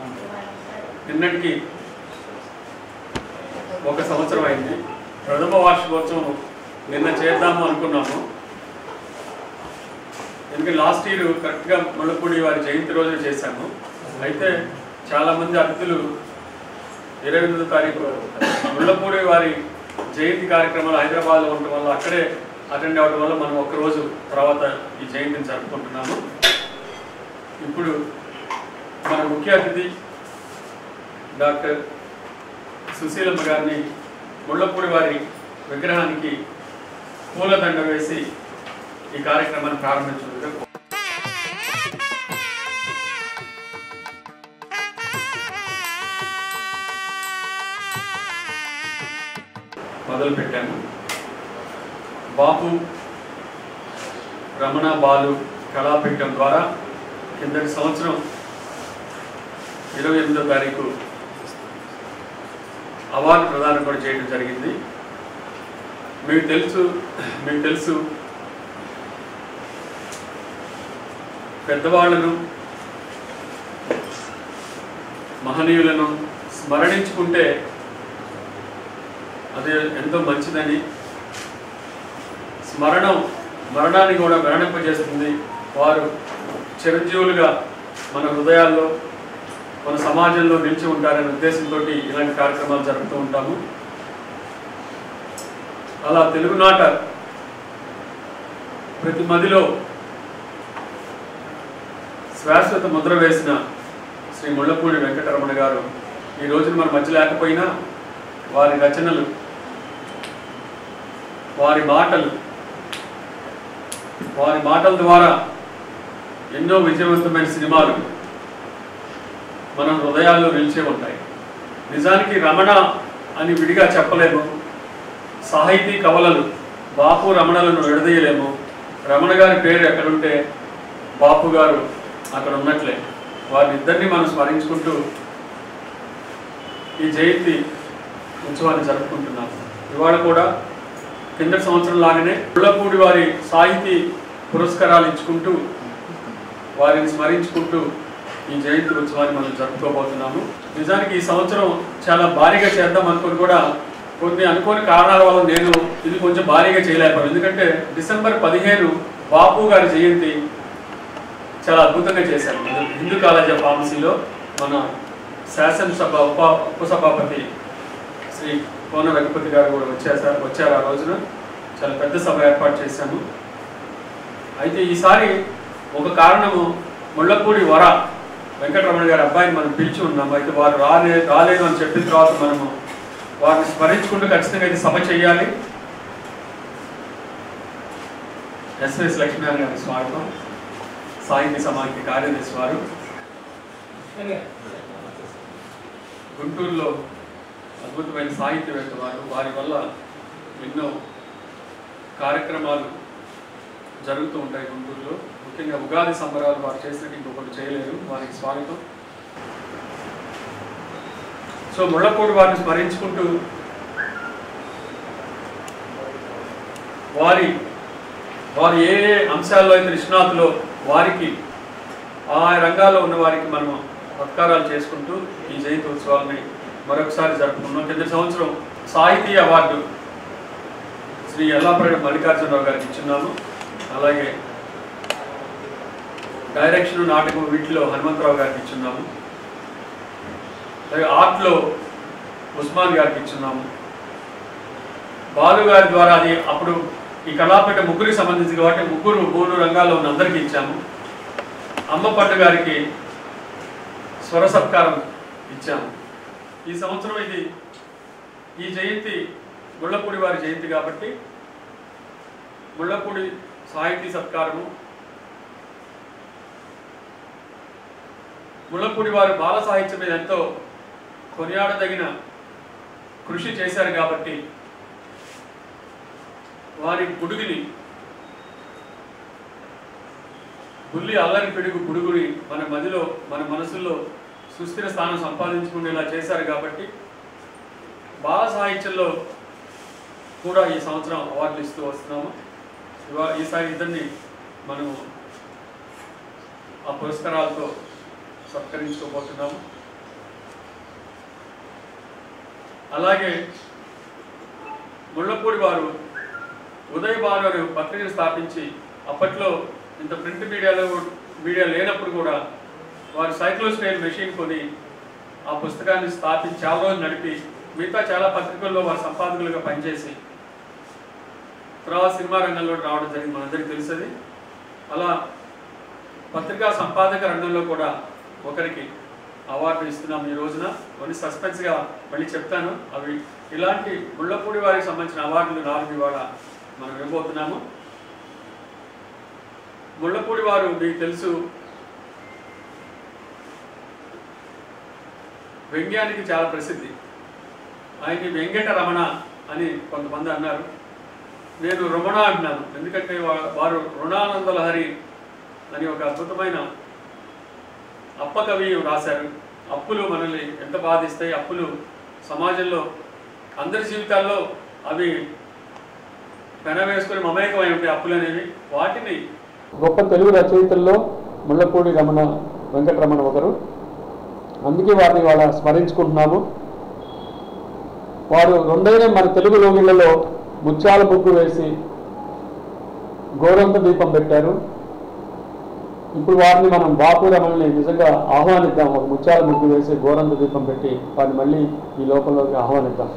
నిన్నటికి ఒక సంవత్సరం అయింది ప్రథమ వార్షికోత్సవం నిన్న చేద్దాము అనుకున్నాము ఎందుకంటే లాస్ట్ ఇయర్ కరెక్ట్గా ముళ్ళపూడి వారి జయంతి రోజు చేశాము అయితే చాలామంది అతిథులు ఇరవై ఎనిమిదో తారీఖు ముళ్ళపూడి వారి జయంతి కార్యక్రమాలు హైదరాబాద్లో ఉండటం వల్ల అక్కడే అటెండ్ అవ్వడం వల్ల మనం ఒక్కరోజు తర్వాత ఈ జయంతిని జరుపుకుంటున్నాము ఇప్పుడు మన ముఖ్య అతిథి డాక్టర్ సుశీలమ్మ గారిని ముళ్ళపూడి వారి విగ్రహానికి పూలదండ వేసి ఈ కార్యక్రమాన్ని ప్రారంభించుకుంటే మొదలు పెట్టాము బాపు రమణ బాలు కళాపీఠం ద్వారా కిందటి సంవత్సరం ఇరవై ఎనిమిదో తారీఖు అవార్డు ప్రదానం కూడా చేయడం జరిగింది మీకు తెలుసు మీకు తెలుసు పెద్దవాళ్లను మహనీయులను స్మరణించుకుంటే అది ఎంతో మంచిదని స్మరణం మరణాన్ని కూడా మరణింపజేస్తుంది వారు చిరంజీవులుగా మన హృదయాల్లో మన సమాజంలో నిలిచి ఉంటారనే ఉద్దేశంతో ఇలాంటి కార్యక్రమాలు జరుపుతూ ఉంటాము అలా తెలుగునాట ప్రతి మదిలో శాశ్వత ముద్ర వేసిన శ్రీ ముళ్ళపూడి వెంకటరమణ గారు ఈ రోజున మన మధ్య లేకపోయినా వారి రచనలు వారి మాటలు వారి మాటల ద్వారా ఎన్నో విజయవంతమైన సినిమాలు మన హృదయాల్లో నిలిచే ఉంటాయి నిజానికి రమణ అని విడిగా చెప్పలేము సాహితీ కవలలు బాపు రమణలను విడదీయలేము రమణ గారి పేరు ఎక్కడుంటే బాపు గారు అక్కడ ఉన్నట్లే వారిని ఇద్దరిని మనం స్మరించుకుంటూ ఈ జయంతి ఉత్సవాన్ని జరుపుకుంటున్నాం ఇవాళ కూడా కిందటి సంవత్సరం లాగానే ముళ్ళపూడి వారి సాహితీ పురస్కారాలు ఇచ్చుకుంటూ వారిని స్మరించుకుంటూ ఈ జయంతి ఉత్సవాన్ని మనం జరుపుకోబోతున్నాము నిజానికి ఈ సంవత్సరం చాలా భారీగా చేద్దాం అనుకుని కూడా కొన్ని అనుకోని కారణాల వల్ల నేను ఇది కొంచెం భారీగా చేయలేకపోయాను ఎందుకంటే డిసెంబర్ పదిహేను బాపు గారి జయంతి చాలా అద్భుతంగా చేశాను హిందూ కాలేజ్ ఆఫ్ ఫార్మసీలో మన శాసనసభ ఉప ఉపసభాపతి శ్రీ కోన రఘుపతి గారు కూడా వచ్చేసారు వచ్చారు ఆ రోజున చాలా పెద్ద సభ ఏర్పాటు చేశాము అయితే ఈసారి ఒక కారణము ముళ్ళపూడి వర వెంకటరమణ గారి అబ్బాయిని మనం పిలిచి ఉన్నాము అయితే వారు రాలే రాలేదు అని చెప్పిన తర్వాత మనము వారిని స్మరించుకుంటూ ఖచ్చితంగా ఇది సభ చేయాలి ఎస్ఎస్ లక్ష్మీనారాయణ గారి స్వాగతం సాహిత్య సమాఖ్య కార్యదర్శి వారు గుంటూరులో అద్భుతమైన సాహిత్యవేత్త వారు వారి వల్ల ఎన్నో కార్యక్రమాలు జరుగుతూ ఉంటాయి గుంటూరులో ముఖ్యంగా ఉగాది సంబరాలు వారు చేసినట్టు ఇంకొకటి చేయలేరు వారికి స్వాగతం సో ముళ్ళపూడి వారిని స్మరించుకుంటూ వారి వారు ఏ ఏ అంశాల్లో అయితే నిష్ణాతులో వారికి ఆ రంగాల్లో ఉన్న వారికి మనం సత్కారాలు చేసుకుంటూ ఈ జయంతి ఉత్సవాలని మరొకసారి జరుపుకున్నాం కింద సంవత్సరం సాహితీ అవార్డు శ్రీ ఎల్లాపరెడ్డి మల్లికార్జునరావు గారికి ఇచ్చున్నాము అలాగే డైరెక్షన్ నాటకం వీటిలో హనుమంతరావు గారికి ఇచ్చున్నాము అలాగే ఆర్ట్లో ఉస్మాన్ గారికి ఇచ్చున్నాము బాలు గారి ద్వారా అది అప్పుడు ఈ కళాపేట ముగ్గురికి సంబంధించి కాబట్టి ముగ్గురు మూడు రంగాల్లో ఉన్న అందరికీ ఇచ్చాము అమ్మ పట్టు గారికి స్వర సత్కారం ఇచ్చాము ఈ సంవత్సరం ఇది ఈ జయంతి ముళ్ళపూడి వారి జయంతి కాబట్టి ముళ్ళపూడి సాహితీ సత్కారము ముళ్ళపూడి వారు బాల సాహిత్యం మీద ఎంతో కొనియాడదగిన కృషి చేశారు కాబట్టి వారి గుడుగుని బుల్లి అల్లరి పిడుగు గుడుగుని మన మదిలో మన మనసుల్లో సుస్థిర స్థానం సంపాదించుకునేలా చేశారు కాబట్టి బాల సాహిత్యంలో కూడా ఈ సంవత్సరం అవార్డులు ఇస్తూ వస్తున్నాము ఇవా ఈసారి ఇద్దరిని మనము ఆ పురస్కారాలతో సత్కరించుకోబోతున్నాము అలాగే ముళ్ళపూడి వారు ఉదయ్ భాను అనే పత్రికను స్థాపించి అప్పట్లో ఇంత ప్రింట్ మీడియాలో మీడియా లేనప్పుడు కూడా వారు సైక్లోస్టైల్ మెషిన్ కొని ఆ పుస్తకాన్ని స్థాపించి చాలా రోజులు నడిపి మిగతా చాలా పత్రికల్లో వారు సంపాదకులుగా పనిచేసి తర్వాత సినిమా రంగంలో రావడం జరిగింది మనందరికీ తెలుసది అలా పత్రికా సంపాదక రంగంలో కూడా ఒకరికి అవార్డు ఇస్తున్నాం ఈ రోజున కొన్ని సస్పెన్స్గా మళ్ళీ చెప్తాను అవి ఇలాంటి ముళ్ళపూడి వారికి సంబంధించిన అవార్డులు నాలుగు ఇవాళ మనం ఇవ్వబోతున్నాము ముళ్ళపూడి వారు మీకు తెలుసు వ్యంగ్యానికి చాలా ప్రసిద్ధి ఆయన్ని వెంకట రమణ అని కొంతమంది అన్నారు నేను రమణ అంటున్నాను ఎందుకంటే వా- వారు రుణానంద లహరి అని ఒక అద్భుతమైన అప్పకవి రాశారు అప్పులు మనల్ని ఎంత బాధిస్తాయి అప్పులు సమాజంలో అందరి జీవితాల్లో అవి పెన వేసుకొని మమేకమై ఉంటాయి అప్పులు అనేవి వాటిని గొప్ప తెలుగు రచయితల్లో ముళ్ళపూడి రమణ వెంకటరమణ ఒకరు అందుకే వారిని వాళ్ళ స్మరించుకుంటున్నాము వారు రెండైన మన తెలుగు లోగిళ్లలో ముత్యాల బుగ్గు వేసి గోరంత దీపం పెట్టారు ఇప్పుడు వారిని మనం బాపు రమణని నిజంగా ఆహ్వానిద్దాం ఒక ముత్యాల ముగ్గు వేసి గోరంత దీపం పెట్టి వారిని మళ్ళీ ఈ లోకంలోకి ఆహ్వానిద్దాం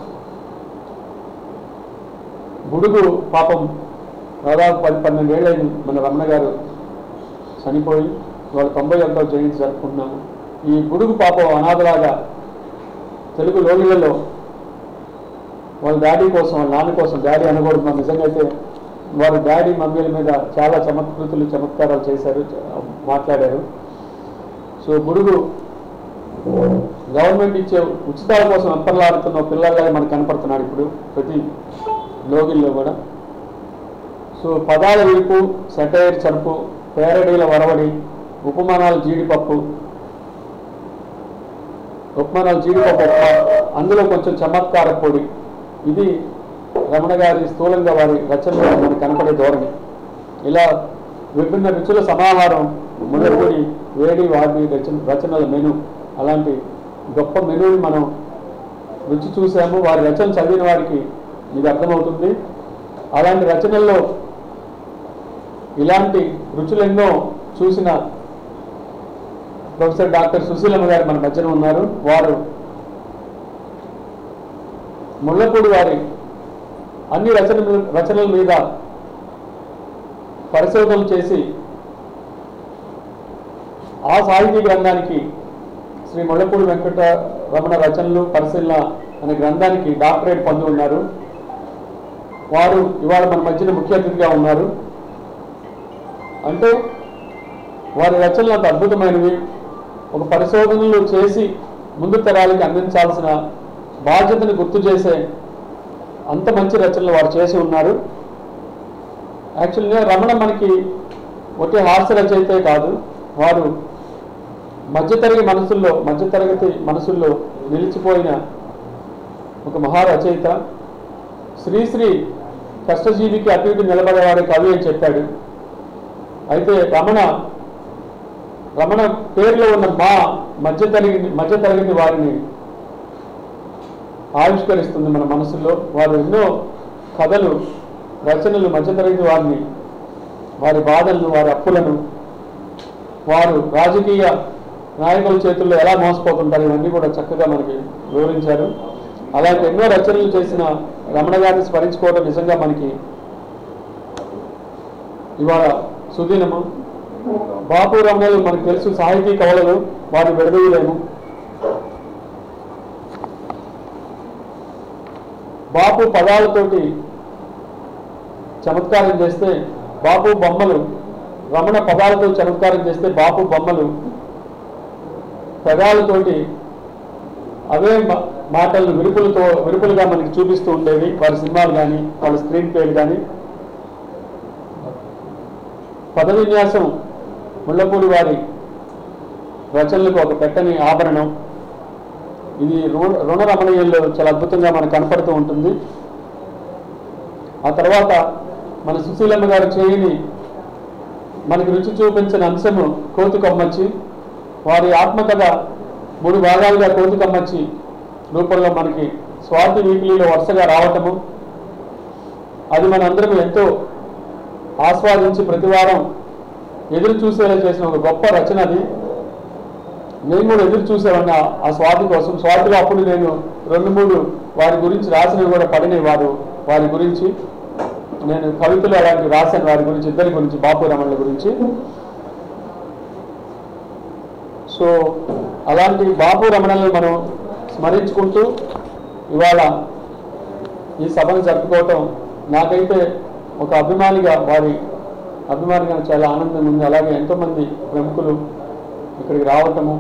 బుడుగు పాపం దాదాపు పది పన్నెండేళ్ళైంది మన రమణ గారు చనిపోయి వాళ్ళ తొంభై ఒకటో జయంతి జరుపుకుంటున్నాము ఈ బుడుగు పాపం అనాథలాగా తెలుగు లోగిళ్లలో వాళ్ళ డాడీ కోసం వాళ్ళ నాన్న కోసం డాడీ అనకూడదు మనం నిజంగా అయితే వారు డాడీ మమ్మీల మీద చాలా చమత్కృతులు చమత్కారాలు చేశారు మాట్లాడారు సో బుడుగు గవర్నమెంట్ ఇచ్చే ఉచితాల కోసం అంపర్లాడుతున్న పిల్లల్లాగా మనకు కనపడుతున్నాడు ఇప్పుడు ప్రతి లోగిల్లో కూడా సో పదాల విలుపు సెటైర్ చరుపు పేరడీల వరవడి ఉపమానాలు జీడిపప్పు ఉపమానాలు జీడిపప్పు ఉప్మా అందులో కొంచెం చమత్కార పొడి ఇది రమణ గారి స్థూలంగా వారి రచనలో మనకు కనపడే ధోరణి ఇలా విభిన్న రుచుల సమాహారం మునపూడి వేడి వారి రచన రచనల మెను అలాంటి గొప్ప మెనుని మనం రుచి చూసాము వారి రచన చదివిన వారికి ఇది అర్థమవుతుంది అలాంటి రచనల్లో ఇలాంటి రుచులెన్నో చూసిన ప్రొఫెసర్ డాక్టర్ సుశీలమ్మ గారు మన మధ్యన ఉన్నారు వారు ముళ్ళపూడి వారి అన్ని రచన రచనల మీద పరిశోధనలు చేసి ఆ సాహితీ గ్రంథానికి శ్రీ ముళ్ళపూడి వెంకట రమణ రచనలు పరిశీలన అనే గ్రంథానికి డాక్టరేట్ పొంది ఉన్నారు వారు ఇవాళ మన మధ్యన ముఖ్య అతిథిగా ఉన్నారు అంటే వారి రచనలు అంత అద్భుతమైనవి ఒక పరిశోధనలు చేసి ముందు తరాలకి అందించాల్సిన బాధ్యతను గుర్తు చేసే అంత మంచి రచనలు వారు చేసి ఉన్నారు యాక్చువల్గా రమణ మనకి ఒకే హాస్య రచయితే కాదు వారు మధ్యతరగతి మనసుల్లో మధ్యతరగతి మనసుల్లో నిలిచిపోయిన ఒక మహా రచయిత శ్రీశ్రీ కష్టజీవికి అటు ఇటు నిలబడేవాడే కవి అని చెప్పాడు అయితే రమణ రమణ పేరులో ఉన్న మా మధ్యతరగతి మధ్యతరగతి వారిని ఆవిష్కరిస్తుంది మన మనసులో వారు ఎన్నో కథలు రచనలు మధ్యతరగతి వారిని వారి బాధలను వారి అప్పులను వారు రాజకీయ నాయకుల చేతుల్లో ఎలా మోసపోతుంటారు ఇవన్నీ కూడా చక్కగా మనకి వివరించారు అలాంటి ఎన్నో రచనలు చేసిన రమణ గారిని స్మరించుకోవడం నిజంగా మనకి ఇవాళ సుదీనము బాపు రమణలు మనకు తెలుసు సాహితీ కవలలు వారి విడదీయలేము బాపు పదాలతోటి చమత్కారం చేస్తే బాపు బొమ్మలు రమణ పదాలతో చమత్కారం చేస్తే బాపు బొమ్మలు పదాలతోటి అవే మా- మాటలను విరుపులతో విరుపులుగా మనకి చూపిస్తూ ఉండేవి వారి సినిమాలు కానీ వాళ్ళ స్క్రీన్ ప్లేలు కానీ పద విన్యాసం ముళ్ళపూడి వారి రచనలకు ఒక పెట్టని ఆభరణం ఇది రుణ రుణరమణీయంలో చాలా అద్భుతంగా మనకు కనపడుతూ ఉంటుంది ఆ తర్వాత మన సుశీలమ్మ గారు చేయని మనకి రుచి చూపించిన అంశము కోతి కొమ్మచ్చి వారి ఆత్మకథ మూడు భాగాలుగా కోతి కొమ్మచ్చి రూపంలో మనకి స్వాతి వీక్లీలో వరుసగా రావటము అది మనందరం ఎంతో ఆస్వాదించి ప్రతి వారం ఎదురు చూసేలా చేసిన ఒక గొప్ప రచన అది నేను కూడా ఎదురు చూసేవాడిని ఆ- ఆ స్వాతి కోసం స్వాతిలో అప్పుడు నేను రెండు మూడు వారి గురించి రాసినవి కూడా పడినవి వారు వారి గురించి నేను కవితలు అలాంటివి రాశాను వారి గురించి ఇద్దరి గురించి బాపు రమణుల గురించి సో అలాంటి బాపు రమణలను మనం స్మరించుకుంటూ ఇవాళ ఈ సభను జరుపుకోవటం నాకైతే ఒక అభిమానిగా వారి అభిమానిగా చాలా ఆనందంగా ఉంది అలాగే ఎంతోమంది ప్రముఖులు ఇక్కడికి రావటము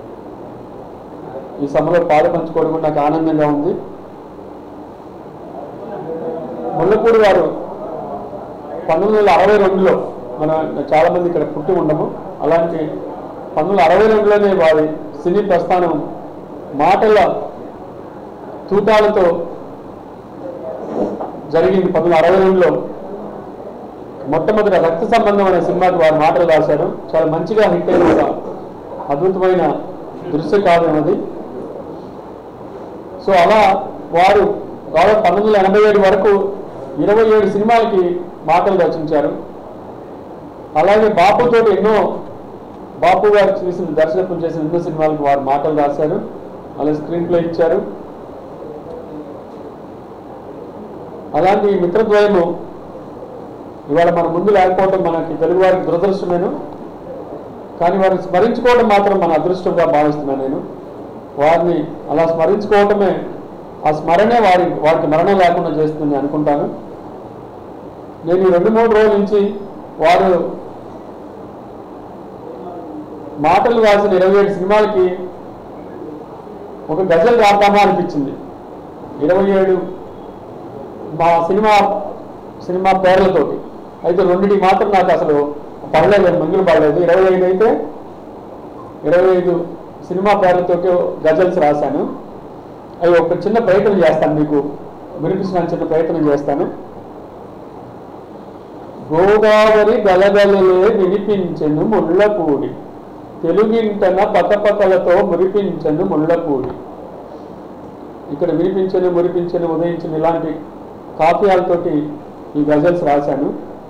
ఈ సభలో పాలు పంచుకోవడం కూడా నాకు ఆనందంగా ఉంది ముళ్ళపూడి వారు పంతొమ్మిది వందల అరవై రెండులో మన చాలా మంది ఇక్కడ పుట్టి ఉండము అలాంటి పంతొమ్మిది వందల అరవై రెండులోనే వారి సినీ ప్రస్థానం మాటల తూటాలతో జరిగింది పంతొమ్మిది వందల అరవై రెండులో మొట్టమొదటి రక్త సంబంధం అనే సినిమాకి వారు మాటలు రాశారు చాలా మంచిగా హిట్ అయిన ఒక అద్భుతమైన దృశ్య కావ్యం అది సో అలా వారు దాదాపు పంతొమ్మిది వందల ఎనభై ఏడు వరకు ఇరవై ఏడు సినిమాలకి మాటలు రచించారు అలాగే బాపుతో ఎన్నో బాపు గారు చేసిన దర్శకత్వం చేసిన ఎన్నో సినిమాలకు వారు మాటలు రాశారు అలాగే స్క్రీన్ ప్లే ఇచ్చారు అలాంటి ఈ మిత్రద్వయము ఇవాళ మన ముందు లేకపోవడం మనకి తెలుగు వారికి దురదృష్టమేను కానీ వారిని స్మరించుకోవడం మాత్రం మన అదృష్టంగా భావిస్తున్నాను నేను వారిని అలా స్మరించుకోవటమే ఆ స్మరణే వారి వారికి మరణం లేకుండా చేస్తుంది అనుకుంటాను నేను ఈ రెండు మూడు రోజుల నుంచి వారు మాటలు రాసిన ఇరవై ఏడు సినిమాలకి ఒక గజల్ రాద్దామా అనిపించింది ఇరవై ఏడు మా సినిమా సినిమా పేర్లతోటి అయితే రెండింటికి మాత్రం నాకు అసలు పడలేదు మందులు పడలేదు ఇరవై ఐదు అయితే ఇరవై ఐదు సినిమా పేర్లతోటి గజల్స్ రాశాను అవి ఒక చిన్న ప్రయత్నం చేస్తాను మీకు వినిపించిన చిన్న ప్రయత్నం చేస్తాను గోదావరి గలగలలే వినిపించెను ముళ్ళపూడి తెలుగింటన పతపతలతో మురిపించను ముళ్ళపూడి ఇక్కడ వినిపించను మురిపించను ఉదయించను ఇలాంటి కావ్యాలతోటి ఈ గజల్స్ రాశాను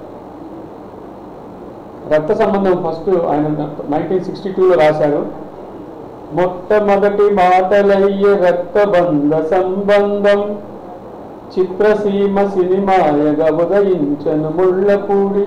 రక్త సంబంధం ఫస్ట్ ఆయన నైన్టీన్ సిక్స్టీ టూలో రాశారు మొట్టమొదటి మాటలయ్యే రక్తబంధ సంబంధం చిత్రసీమ సినిమాయగా ఉదయించను ముళ్ళపూడి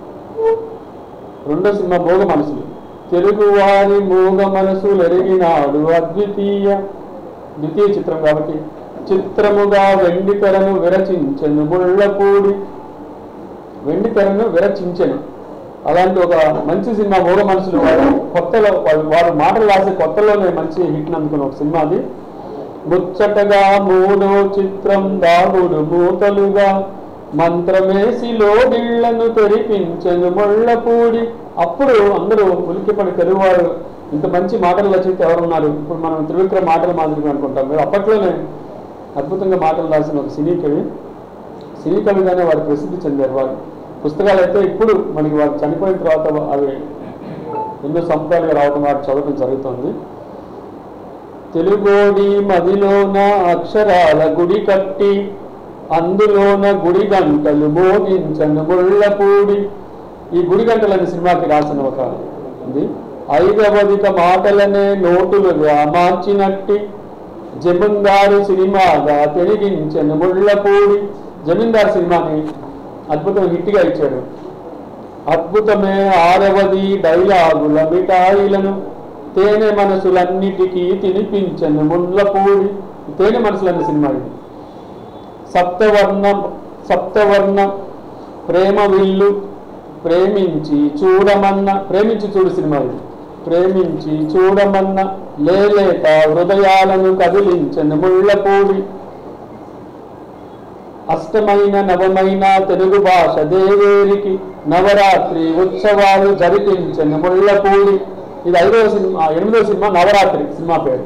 రెండో సినిమా మోగ మనసులు తెలుగువారి మూగ మనసులు ఎరిగినాడు అద్వితీయ ద్వితీయ చిత్రం కాబట్టి చిత్రముగా వెండి తెరను విరచించెను ముళ్ళపూడి వెండి తెరను విరచించెను అలాంటి ఒక మంచి సినిమా మూగ మనుషులు వారు కొత్తలో వాళ్ళు వారు మాటలు రాసే కొత్తలోనే మంచి హిట్ అందుకున్న ఒక సినిమా అది ముచ్చటగా మూడో చిత్రం దాగుడు మూతలుగా మంత్రమేసిలో గిళ్లను తెరిపించను ముళ్ళపూడి అప్పుడు అందరూ ఉలిక్కిపడి తెలుగువారు ఇంత మంచి మాటలు రచయిత ఎవరున్నారు ఇప్పుడు మనం త్రివిక్రమ మాటల మాదిరిగా అనుకుంటాం మీరు అప్పట్లోనే అద్భుతంగా మాటలు రాసిన ఒక సినీ కవి సినీ కవిగానే వారు ప్రసిద్ధి చెందారు వారు పుస్తకాలు అయితే ఇప్పుడు మనకి వారు చనిపోయిన తర్వాత అవి ఎన్నో సంపుటాలుగా రావడం వారు చదవడం జరుగుతుంది తెలుగోడి మదిలోన అక్షరాల గుడి కట్టి అందులోన గుడి గంటలు మోగించను ముళ్ళపూడి ఈ గుడి గంటలు అనే సినిమాకి రాసిన ఒక ఇది ఐదవదిక మాటలనే నోటులుగా మార్చినట్టి జమీందారు సినిమాగా తెరిగించను ముళ్ళపూడి జమీందారు సినిమాని అద్భుతం హిట్గా ఇచ్చాడు అద్భుతమే ఆరవది డైలాగుల మిఠాయిలను తేనె మనసులన్నిటికీ తినిపించను ముళ్ళపూడి తేనె మనసులన్న సినిమా ఇది సప్తవర్ణం సప్తవర్ణ ప్రేమ విల్లు ప్రేమించి చూడమన్న ప్రేమించి చూడు సినిమా ఇది ప్రేమించి చూడమన్న లేలేత హృదయాలను కదిలించను ముళ్ళపూడి అష్టమైన నవమైన తెలుగు భాష దేవేరికి నవరాత్రి ఉత్సవాలు జరిపించను ముళ్ళపూడి ఇది ఐదవ సినిమా ఎనిమిదవ సినిమా నవరాత్రి సినిమా పేరు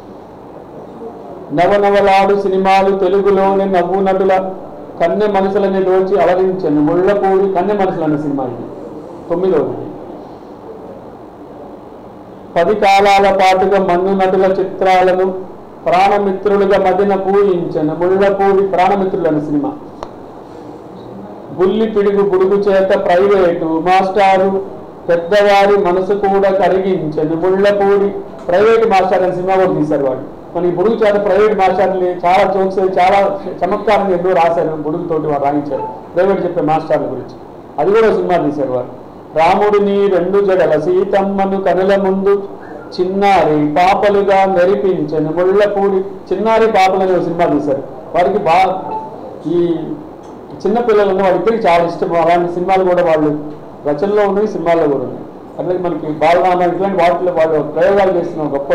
నవనవలాడు సినిమాలు తెలుగులోని నవ్వు నటుల కన్నె మనసులని దోచి అలరించను ముళ్ళపూడి కన్నె మనసులు అన్న సినిమా ఇది తొమ్మిదవది పది కాలాల పాటుగా మన్ను నటుల చిత్రాలను ప్రాణమిత్రులుగా మదిన పూజించను ముళ్ళపూడి ప్రాణమిత్రులు అనే సినిమా బుల్లి పిడుగు బుడుగు చేత ప్రైవేటు మాస్టారు పెద్దవారి మనసు కూడా కరిగించను ముళ్ళపూడి ప్రైవేట్ మాస్టర్ అనే సినిమా కూడా తీశారు వాళ్ళు మనకి బుడుగు చేత ప్రైవేట్ మాస్టర్ని చాలా జోక్స్ చాలా చమత్కారంగా ఎన్నో రాశారు బుడుగుతోటి వారు రాయించారు ప్రైవేట్ చెప్పే మాస్టర్ల గురించి అది కూడా ఒక సినిమా తీశారు వారు రాముడిని రెండు జడల సీతమ్మను కనుల ముందు చిన్నారి పాపలుగా మెరిపించను ముళ్ళపూడి చిన్నారి పాపలు అనే ఒక సినిమా తీశారు వారికి బా ఈ చిన్న పిల్లలు ఉన్న వాళ్ళిద్దరికి చాలా ఇష్టం అలాంటి సినిమాలు కూడా వాళ్ళు రచనలో ఉన్నాయి సినిమాల్లో కూడా ఉన్నాయి అట్లాగే మనకి బాలరామ ఇట్లాంటి వాటిలో వాళ్ళు ప్రయోగాలు చేసిన గొప్ప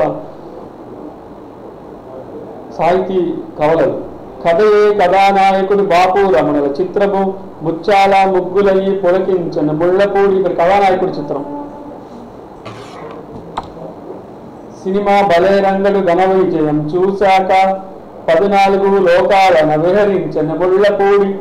సాహితీ కవలలు కథయే కథానాయకుడు బాపు రమణుల చిత్రము ముచ్చాల ముగ్గులయ్యి పొలకించను ముళ్ళపూడి ఇక్కడ కథానాయకుడి చిత్రం సినిమా బలే రంగడు ఘన విజయం చూశాక పద్నాలుగు లోకాలను విహరించను ముళ్ళపూడి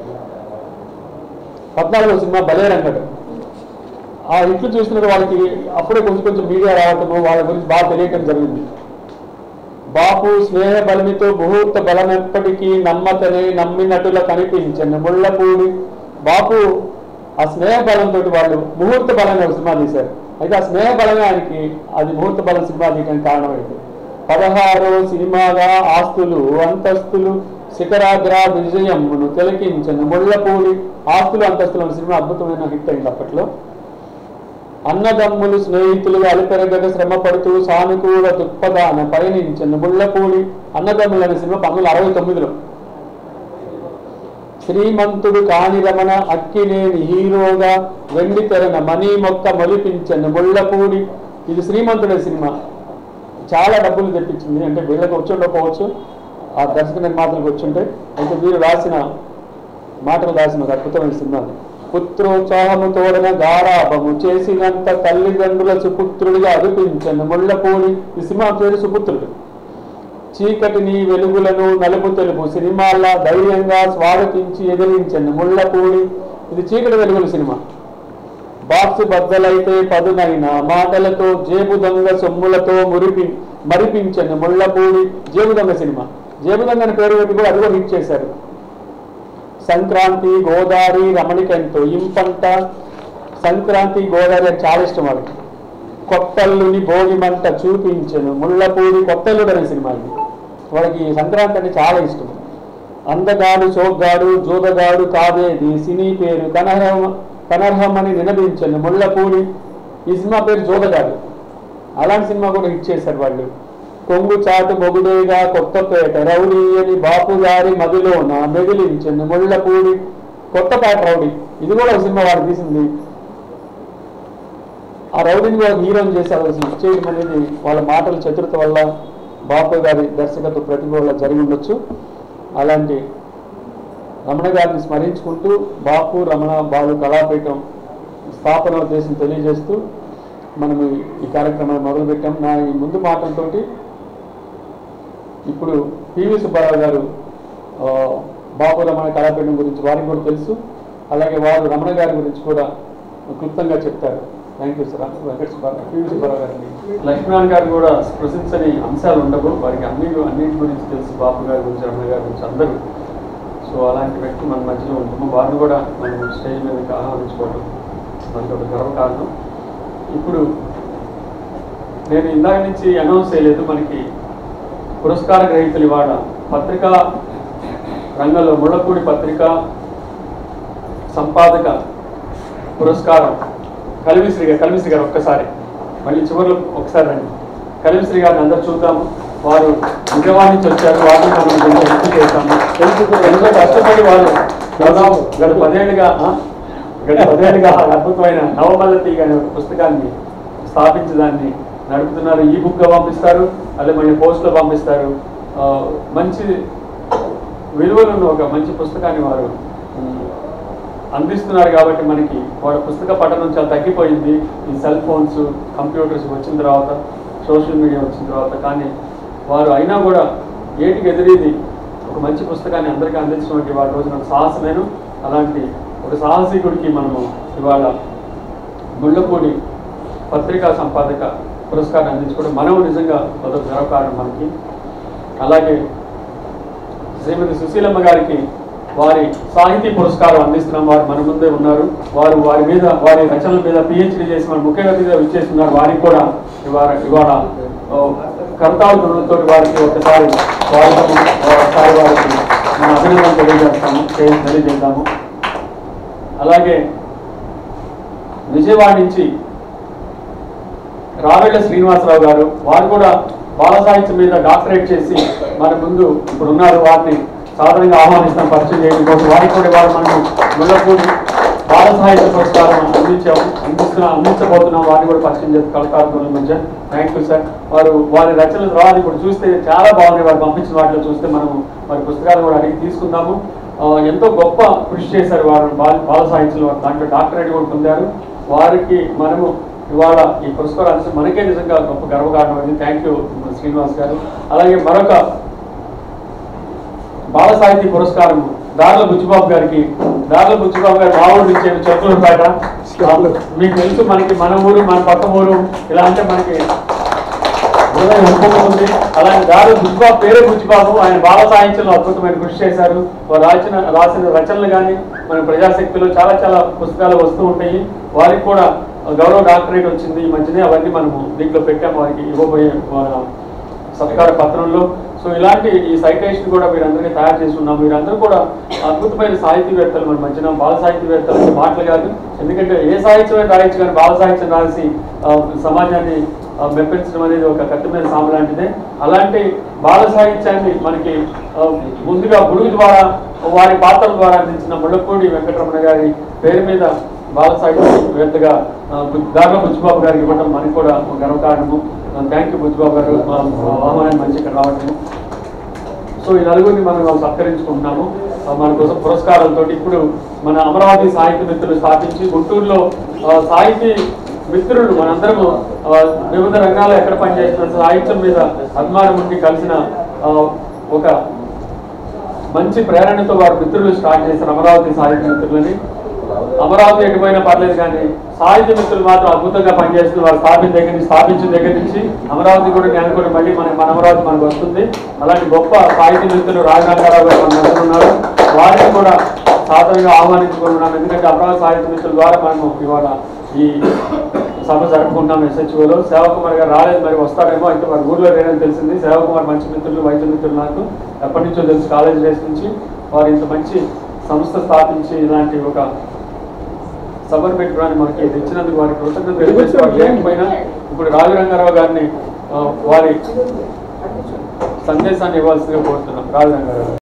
పద్నాలుగో సినిమా బలే రంగడు ఆ ఇంట్లో చూస్తున్న వాళ్ళకి అప్పుడే కొంచెం కొంచెం మీడియా రావటము వాళ్ళ గురించి బాగా తెలియటం జరిగింది బాపు స్నేహ బలమితో ముహూర్త బలమెప్పటికీ నమ్మకనే నమ్మినట్టులా కనిపించను ముళ్ళపూడి బాపు ఆ స్నేహ బలంతో వాళ్ళు ముహూర్త బలం ఒక సినిమా తీశారు అయితే ఆ స్నేహ బలమే ఆయనకి అది ముహూర్త బలం సినిమా తీయడానికి కారణమైంది పదహారో సినిమాగా ఆస్తులు అంతస్తులు శిఖరాగ్ర విజయమును తిలకించను ముళ్ళపూడి ఆస్తులు అంతస్తులు అనే సినిమా అద్భుతమైన హిట్ అయింది అప్పట్లో అన్నదమ్ములు స్నేహితులు అలిపెరగక శ్రమ పడుతూ సానుకూల దృక్పథాన పయనించను ముళ్ళపూడి అన్నదమ్ములు అనే సినిమా పంతొమ్మిది అరవై తొమ్మిదిలో శ్రీమంతుడు కాని రమణ అక్కినేని హీరోగా వెండి తెరన మనీ మొక్క మొలిపించను ముళ్ళపూడి ఇది శ్రీమంతుడే సినిమా చాలా డబ్బులు తెప్పించింది అంటే వీళ్ళకి వచ్చి ఉండకపోవచ్చు ఆ దర్శక నిర్మాతలకు వచ్చి ఉంటే అయితే వీరు రాసిన మాటలు రాసిన ఒక అద్భుతమైన సినిమా అది పుత్రోత్సాహము తోడన గారాభము చేసినంత తల్లిదండ్రుల సుపుత్రుడిగా అనిపించను ముళ్ళపూడి ఈ సినిమా పేరు సుపుత్రుడు చీకటిని వెలుగులను నలుపు తెలుపు సినిమాల్లా ధైర్యంగా స్వాగతించి ఎదిరించండి ముళ్ళపూడి ఇది చీకటి వెలుగుల సినిమా బాక్స్ బద్దలైతే పదునైన మాటలతో జేబు దొంగ సొమ్ములతో మురిపి మరిపించండి ముళ్ళపూడి జేబు దొంగ సినిమా జేబు దొంగ అని పేరు పెట్టి కూడా అది కూడా హిట్ చేశారు సంక్రాంతి గోదావరి రమణికంతో ఇంపంట సంక్రాంతి గోదావరి అని చాలా ఇష్టం వాళ్ళకి కొత్తల్లుని భోగి మంట చూపించను ముళ్ళపూడి కొత్తల్లుడు అనే సినిమా ఇది వాడికి సంక్రాంతి అంటే చాలా ఇష్టం అందగాడు చోగ్గాడు జోదగాడు కాదేది సినీ పేరు కనర్హం కనర్హమని నినదించను ముళ్ళపూడి ఈ సినిమా పేరు జోదగాడు అలాంటి సినిమా కూడా హిట్ చేశారు వాళ్ళు కొంగు చాటు మొగుడేగా కొత్తపేట రౌడీ అని బాపు గారి మదిలోన మెదిలించను ముళ్ళపూడి కొత్తపేట రౌడీ ఇది కూడా ఒక సినిమా వాడు తీసింది ఆ రౌడీని కూడా హీరోని చేశారు అసలు హిట్ చేయడం అనేది వాళ్ళ మాటల చతురత వల్ల బాపు గారి దర్శకత్వ ప్రతిభ వల్ల జరిగి ఉండొచ్చు అలాంటి రమణ గారిని స్మరించుకుంటూ బాపు రమణ బాలు కళాపీఠం స్థాపన ఉద్దేశం తెలియజేస్తూ మనం ఈ- ఈ కార్యక్రమాన్ని మొదలుపెట్టాం నా ఈ ముందు మాటలతోటి ఇప్పుడు పివి సుబ్బారావు గారు ఆ, బాపు రమణ కళాపీఠం గురించి వారికి కూడా తెలుసు అలాగే వారు రమణ గారి గురించి కూడా క్లుప్తంగా చెప్తారు thank you sir Venkata Subbarao PV Subbarao గారిని లక్ష్మణ్ గారు కూడా స్పృశించని అంశాలు ఉండవు వారికి అన్ని అన్నింటి గురించి తెలుసు బాపు గారి గురించి రమణ గారి గురించి అందరూ సో అలాంటి వ్యక్తి మన మధ్యలో ఉంటాము వారిని కూడా మనం స్టేజ్ మీదకి ఆహ్వానించుకోవడం మనకు ఒక గర్వకారణం ఇప్పుడు నేను ఇందాక నుంచి అనౌన్స్ చేయలేదు మనకి పురస్కార గ్రహీతలు ఇవాళ పత్రికా రంగంలో ముళ్ళపూడి పత్రిక సంపాదక పురస్కారం కలిమిశ్రీ గారు కలిమిశ్రీ గారు ఒక్కసారి మళ్ళీ చివరిలో ఒకసారి రండి కలిమిశ్రీ గారిని అందరు చూద్దాము వారు విజయవాడ నుంచి వచ్చారు వారిని మనం కొంచెం గుర్తు చేస్తాము ఎంతో కష్టపడి వారు దాదాపు గత పదేళ్ళుగా ఆ? గత పదేళ్ళుగా అద్భుతమైన నవమల్లతి అనే ఒక పుస్తకాన్ని స్థాపించి దాన్ని నడుపుతున్నారు ఈ బుక్ గా పంపిస్తారు అలాగే మళ్ళీ పోస్ట్ లో పంపిస్తారు ఆ, మంచి విలువలను ఒక మంచి పుస్తకాన్ని వారు ఉమ్, అందిస్తున్నారు కాబట్టి మనకి వాళ్ళ పుస్తక పఠనం చాలా తగ్గిపోయింది ఈ సెల్ ఫోన్స్ కంప్యూటర్స్ వచ్చిన తర్వాత సోషల్ మీడియా వచ్చిన తర్వాత కానీ వారు అయినా కూడా ఏటికి ఎదిరేది ఒక మంచి పుస్తకాన్ని అందరికీ అందించినటువంటి వాళ్ళ రోజున ఒక సాహసమేను అలాంటి ఒక సాహసికుడికి మనము ఇవాళ ముళ్ళపూడి పత్రికా సంపాదక పురస్కారం అందించుకోవడం మనం నిజంగా అదొక గర్వకారణం మనకి అలాగే శ్రీమతి సుశీలమ్మ గారికి వారి సాహితీ పురస్కారం అందిస్తున్నాం వారు మన ముందే ఉన్నారు వారు వారి మీద వారి రచనల మీద పిహెచ్డి చేసి మన ముఖ్య అతిథిగా విచ్చేస్తున్నారు వారికి కూడా ఇవాళ ఇవాళ ఓ, కర్తావు దుర్లతో వారికి ఒకసారి స్వాగతం ఒకసారి వారికి మన అభినందన తెలియజేస్తాము చేసి తెలియజేద్దాము అలాగే విజయవాడ నుంచి రావెళ్ళ శ్రీనివాసరావు గారు వారు కూడా బాల సాహిత్యం మీద డాక్టరేట్ చేసి మన ముందు ఇప్పుడు ఉన్నారు వారిని సాధారణంగా ఆహ్వానిస్తాం పరిచయం చేయడం కోసం వారికి కూడా ఇవాళ మనం ముళ్ళపూడి బాల సాహిత్య పురస్కారం అందించాము అందిస్తున్నా అందించబోతున్నాం వారిని కూడా పరిచయం చేసి కలకారుల మధ్య థ్యాంక్ యూ సార్ వారు వారి రచనల తర్వాత ఇప్పుడు చూస్తే చాలా బాగున్నాయి వారు పంపించిన వాటిలో చూస్తే మనం వారి పుస్తకాలు కూడా అడిగి తీసుకుందాము ఆ, ఎంతో గొప్ప కృషి చేశారు వారు బాల బాల సాహిత్యంలో దాంట్లో డాక్టరేట్ కూడా పొందారు వారికి మనము ఇవాళ ఈ పురస్కారాలు మనకే నిజంగా గొప్ప గర్వకారణం అది థ్యాంక్ యూ శ్రీనివాస్ గారు అలాగే మరొక బాల సాహితీ పురస్కారం దార్ల బుచ్చిబాబు గారికి దార్ల బుచ్చిబాబు గారు మా ఊరు నుంచి చెట్లూరుపేట మీకు తెలుసు మనకి మన ఊరు మన పక్క ఊరు ఇలా అంటే మనకి హృదయం ఉప్పొంగి ఉంది అలాగే దారి బుజ్జిబాబు పేరే బుజ్జిబాబు ఆయన బాల సాహిత్యంలో అద్భుతమైన కృషి చేశారు వారు రాసిన రాసిన రచనలు కానీ మన ప్రజాశక్తిలో చాలా చాలా పుస్తకాలు వస్తూ ఉంటాయి వారికి కూడా గౌరవ డాక్టరేట్ వచ్చింది ఈ మధ్యనే అవన్నీ మనము దీంట్లో పెట్టాము వారికి ఇవ్వబోయే వారి సత్కార పత్రంలో సో ఇలాంటి ఈ సైటేషన్ కూడా మీరందరికీ తయారు చేసి ఉన్నాం మీరందరూ కూడా అద్భుతమైన సాహితీవేత్తలు మన మధ్యన బాల సాహితీవేత్తలు అంటే మాటలు కాదు ఎందుకంటే ఏ సాహిత్యమే రాయొచ్చు కానీ బాల సాహిత్యం రాసి ఆ, సమాజాన్ని ఆ, మెప్పించడం అనేది ఒక కత్తిమైన సాము లాంటిదే అలాంటి బాల సాహిత్యాన్ని మనకి ఆ, ముందుగా బుడుగు ద్వారా వారి పాత్రల ద్వారా అందించిన ముళ్ళపూడి వెంకటరమణ గారి పేరు మీద బాల సాహిత్యవేత్తగా ఆ, బు- దార్ల బుచ్చిబాబు గారికి ఇవ్వడం మనకి కూడా ఒక గర్వకారణము థ్యాంక్ యూ బుచ్చిబాబు గారు మా మా ఆహ్వానాన్ని మంచి ఇక్కడ రావటం సో ఈ నలుగురిని మనం సత్కరించుకుంటున్నాము ఆ, మన కోసం పురస్కారాలతో ఇప్పుడు మన అమరావతి సాహిత్య మిత్రులు స్థాపించి గుంటూరులో ఆ, సాహితీ మిత్రులు మనందరము ఆ, వివిధ రంగాల్లో ఎక్కడ పనిచేస్తున్న సాహిత్యం మీద అభిమానం ఉండి కలిసిన ఆ, ఒక మంచి ప్రేరణతో వారు మిత్రులు స్టార్ట్ చేశారు అమరావతి సాహిత్య మిత్రులని అమరావతి ఎటుపోయినా పర్లేదు కానీ సాహిత్య మిత్రులు మాత్రం అద్భుతంగా పనిచేస్తున్న వారు స్థాపించిన దగ్గర నుంచి స్థాపించిన దగ్గర నుంచి అమరావతి కూడా నేను కూడా మళ్ళీ మన మన అమరావతి మనకు వస్తుంది అలాంటి గొప్ప సాహిత్య మిత్రులు రాజనాథరావు గారు మన మధ్య ఉన్నారు వారిని కూడా సాధారణంగా ఆహ్వానించుకుంటున్నాం ఎందుకంటే అమరావతి సాహిత్య మిత్రుల ద్వారా మనము ఇవాళ ఈ సభ జరుపుకుంటాం ఎస్హెచ్ఓలో సేవకుమార్ గారు రాలేదు మరి వస్తారేమో అయితే వారి ఊర్లో లేదని తెలిసింది సేవకుమార్ మంచి మిత్రులు వైద్య మిత్రులు నాకు ఎప్పటి నుంచో తెలుసు కాలేజ్ డేస్ నుంచి వారు ఇంత మంచి సంస్థ స్థాపించి ఇలాంటి ఒక సభను పెట్టుకోవడానికి మనకి తెచ్చినందుకు వారి కృతజ్ఞత తెలియజేసుకోవాలి లేకపోయినా ఇప్పుడు రాజరంగారావు గారిని ఆ, వారి సందేశాన్ని ఇవ్వాల్సిందిగా కోరుతున్నాం రాజరంగారావు గారు